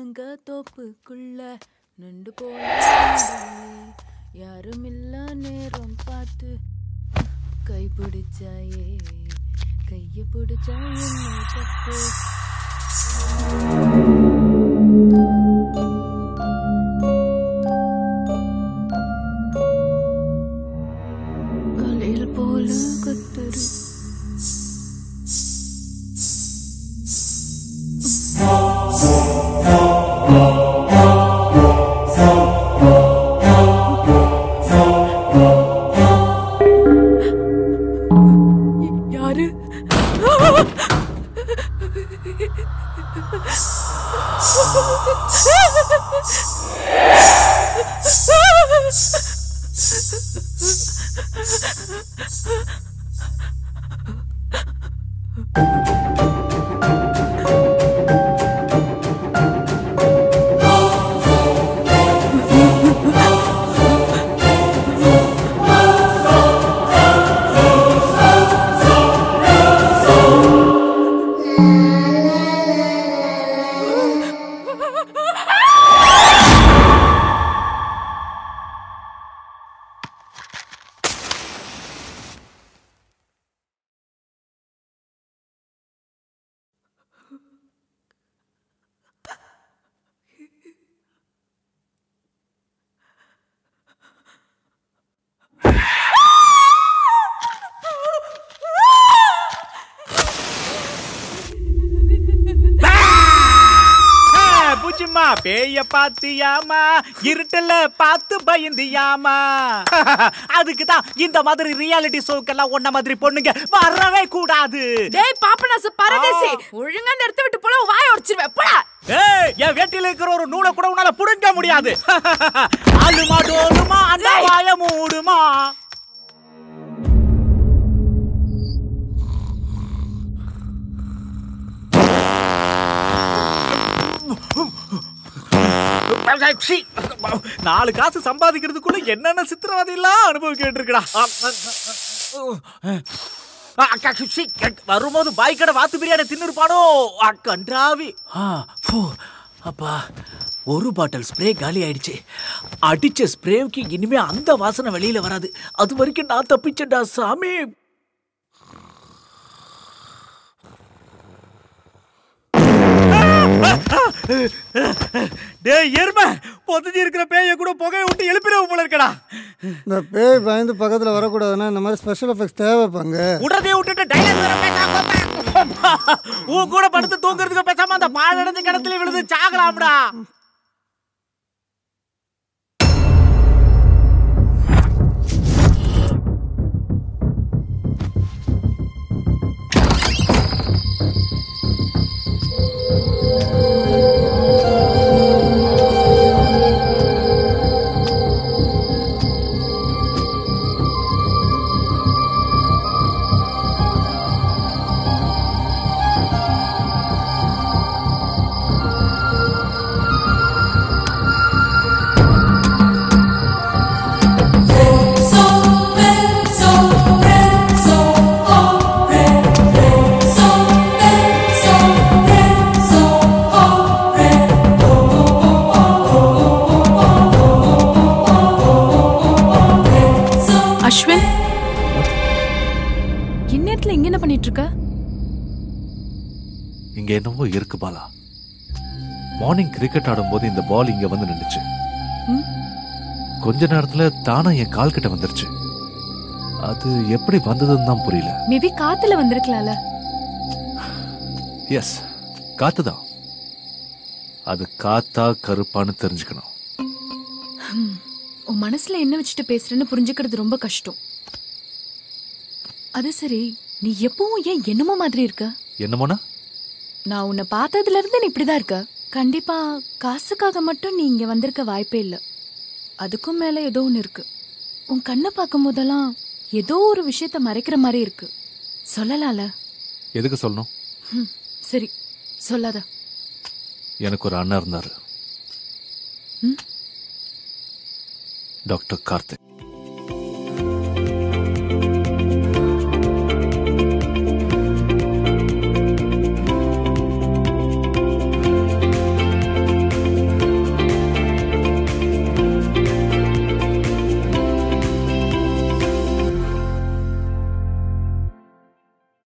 மாங்க தோப்புக்குள்ள நண்டு போல வந்தாயே. யாரும் இல்ல நேரம் பார்த்து கை பிடிச்சாயே கைய பிடிச்சா என்ன தப்பு அலையில் போல குத்துரு யாரு பூச்சிம்மா பேய பாத்தியாமா இருட்டுல பார்த்து பயந்தியாமா அதுக்கு தான் இந்த மாதிரி ரியாலிட்டி ஷோக்கெல்லாம் ஒன்ன மாதிரி பொண்ணுங்க வரவே கூடாது டேய் பாப்பனாசு பரதேசி ஒழுங்கா இந்த இடத்த விட்டு போல வாய உடைச்சிருவேன் போடா ஏய் என் வேட்டில இருக்கிற ஒரு நூலை கூட உன்னால புடுங்க முடியாது ஆளுமா டோலுமா அந்த ஏய். வாய மூடுமா சீ. நாலு காசு சம்பாதிக்கிறதுக்குள்ள என்னென்ன சித்திரவதை எல்லாம் அனுபவிக்கிட்டு இருக்கடா ஆ, அக்கா, சீ. வரும்போது பாய் கடை வாத்து பிரியாணி தின்னுருப்பானோ ஆ, கன்றாவி ஆ, ஃபு. அப்பா ஒரு பாட்டில் ஸ்ப்ரே காலி ஆயிடுச்சு அடிச்ச ஸ்ப்ரேவுக்கு இனிமே அந்த வாசனை வெளியில வராது அது வரைக்கும் நான் தப்பிச்சேன்டா சாமி டேய் எருமை பொதிஞ்சு இருக்கிற பேய கூட புகையை விட்டு எழுப்பிடவும் போல இருக்கடா இந்த பேய் பயந்து பக்கத்தில் வரக்கூடாதுன்னா இந்த மாதிரி ஸ்பெஷல் எஃபெக்ட்ஸ் தேவைப்பாங்க உடனே விட்டுட்டு டைலாக் வேற பேசாம உன் கூட படுத்து தூங்குறதுக்கு பேசாம அந்த பாழடைஞ்ச கிணத்துல விழுந்து சாகலாம்டா அஸ்வின் இந்நேரத்துல இங்க என்ன பண்ணிட்டு இருக்க இங்க என்னவோ இருக்கு பாலா மார்னிங் கிரிக்கெட் ஆடும்போது இந்த பால் இங்க வந்து நின்னுச்சு ம். கொஞ்ச நேரத்துல தானா என் கால் கிட்ட வந்துருச்சு அது எப்படி வந்ததுன்னு தான் புரியல மேபி காத்துல வந்திருக்கலாம்ல எஸ் காத்துதான் அது காத்தா கருப்பான்னு தெரிஞ்சுக்கணும் உன் மனசுல என்ன வச்சுட்டு பேசுறேன்னு புரிஞ்சுக்கிறது ரொம்ப கஷ்டம் அது சரி நீ எப்பவும் ஏன் என்னமோ மாதிரி இருக்க என்னமோனா நான் உன்னை பார்த்ததுல இருந்து நீ இப்படிதான் இருக்க கண்டிப்பா காசுக்காக மட்டும் நீ இங்க வந்திருக்க வாய்ப்பே இல்ல அதுக்கும் மேல ஏதோ ஒண்ணு இருக்கு உன் கண்ணை பார்க்கும் போதெல்லாம் ஏதோ ஒரு விஷயத்த மறைக்கிற மாதிரி இருக்கு சொல்லலால எதுக்கு சொல்லணும் ஹம், சரி சொல்லாத எனக்கு ஒரு அண்ணன் இருந்தாரு ம்? டாக்டர் கார்த்திக்